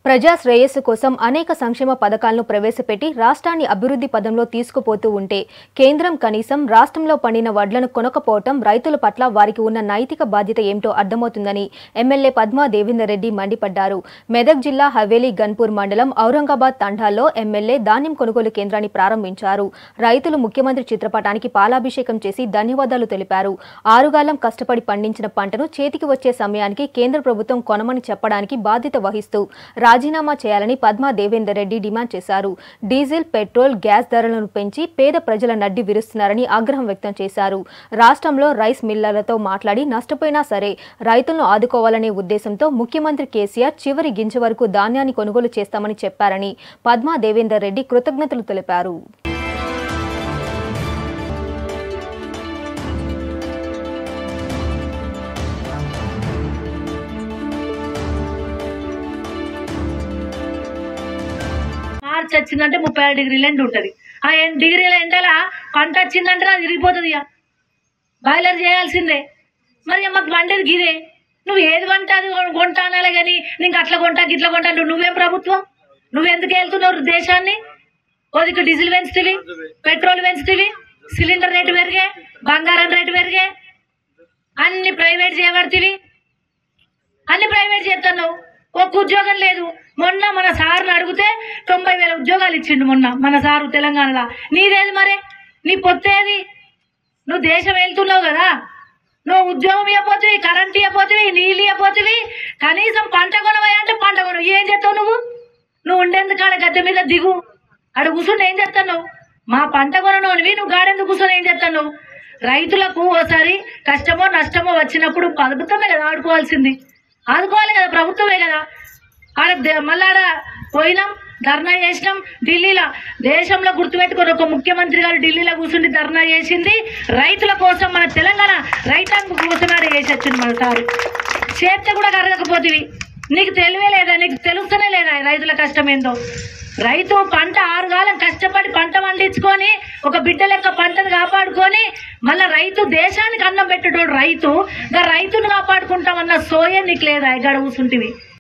ప్రజా శ్రేయస్సు కోసం అనేక సంక్షేమ పథకాలను ప్రవేశపెట్టి రాష్ట్రాన్ని అభివృద్ధి పదంలో తీసుకుపోతూ ఉంటే కేంద్రం కనీసం రాష్ట్రంలో పండిన వడ్లను కొనకపోవటం రైతుల పట్ల వారికి ఉన్న నైతిక బాధ్యత ఏమిటో అర్థమవుతుందని ఎమ్మెల్యే పద్మా దేవేందర్ రెడ్డి మండిపడ్డారు మెదక్ జిల్లా హవేలీ గన్పూర్ మండలం ఔరంగాబాద్ తండాలో ఎమ్మెల్యే ధాన్యం కొనుగోలు కేంద్రాన్ని ప్రారంభించారు రైతులు ముఖ్యమంత్రి చిత్రపటానికి పాలాభిషేకం చేసి ధన్యవాదాలు తెలిపారు ఆరుగాలం కష్టపడి పండించిన పంటను చేతికి వచ్చే సమయానికి కేంద్ర ప్రభుత్వం కొనమని చెప్పడానికి బాధ్యత వహిస్తూ రాజీనామా చేయాలని పద్మా దేవేందర్ రెడ్డి డిమాండ్ చేశారు డీజిల్ పెట్రోల్ గ్యాస్ ధరలను పెంచి పేద ప్రజల నడ్డి విరుస్తున్నారని ఆగ్రహం వ్యక్తం చేశారు రాష్ట్రంలో రైస్ మిల్లర్లతో మాట్లాడి నష్టపోయినా సరే రైతులను ఆదుకోవాలనే ఉద్దేశంతో ముఖ్యమంత్రి కేసీఆర్ చివరి గింజ వరకు ధాన్యాన్ని కొనుగోలు చేస్తామని చెప్పారని పద్మా దేవేందర్ రెడ్డి కృతజ్ఞతలు తెలిపారు మార్చి వచ్చిందంటే ముప్పై ఆరు డిగ్రీల ఎండ ఉంటుంది ఆ ఎన్ డిగ్రీల ఎండల పంట వచ్చిందంటే అది విరిగిపోతుంది ఇక బాయిలర్ చేయాల్సిందే మరి మాకు వండేది గిదే నువ్వు ఏది వంట అది కొంటా అనాలే కానీ నీకు అట్లా కొంటా గిట్ల కొంటా అంటావు. నువ్వేం ప్రభుత్వం నువ్వెందుకు వెళ్తున్నావు దేశాన్ని ఓదికి డీజిల్ పెంచుతుంది పెట్రోల్ పెంచుతుంది సిలిండర్ రేటు పెరిగే బంగారం రేటు పెరిగే అన్ని ప్రైవేట్ చేయబడుతుంది అన్ని ప్రైవేట్ చేస్తున్నావు ఒక్క ఉద్యోగం లేదు మొన్న మన సార్ని అడిగితే తొంభై వేల ఉద్యోగాలు ఇచ్చిండు మొన్న మన సారు తెలంగాణలో నీదేది మరి నీ పొత్తేది నువ్వు దేశం వెళ్తున్నావు కదా నువ్వు ఉద్యోగం ఇవ్వపోతుంది కరెంట్ ఇవ్వపోతుంది నీళ్ళు ఇవ్వపోతుంది కనీసం పంట కొనవయ్యా అంటే పంట కొనవు ఏం చేస్తావు నువ్వు నువ్వు ఉండేందుకు ఆడ గద్దె మీద దిగు ఆడ కూర్చుంటే ఏం చేస్తావు మా పంట కొననోనివి నువ్వు గాడెందుకు కూర్చొని ఏం చేస్తావు రైతులకు ఓసారి కష్టమో నష్టమో వచ్చినప్పుడు ప్రభుత్వమే కదా ఆడుకోవాల్సింది ఆదుకోవాలి కదా ప్రభుత్వమే కదా ఆడ దే- మళ్ళీ ఆడ పోయినాం ధర్నా చేసినాం ఢిల్లీలో దేశంలో గుర్తుపెట్టుకుని ఒక ముఖ్యమంత్రి గారు ఢిల్లీలో కూర్చుని ధర్నా చేసింది రైతుల కోసం మన తెలంగాణ రైతాంగం కోసం ఆడ చేసి వచ్చింది మన సారు చేస్తే కూడా కరగకపోతివి నీకు తెలివే లేదా నీకు తెలుస్తూనే లేదా రైతుల కష్టం ఏందో రైతు పంట ఆరుగాలం కష్టపడి పంట పండించుకొని ఒక బిడ్డ లెక్క పంటను కాపాడుకొని మళ్ళీ రైతు దేశానికి అన్నం పెట్టేటోడు రైతు ఇంకా రైతును కాపాడుకుంటామన్న సోయే నీకు లేదా గడ కూర్చుంటివి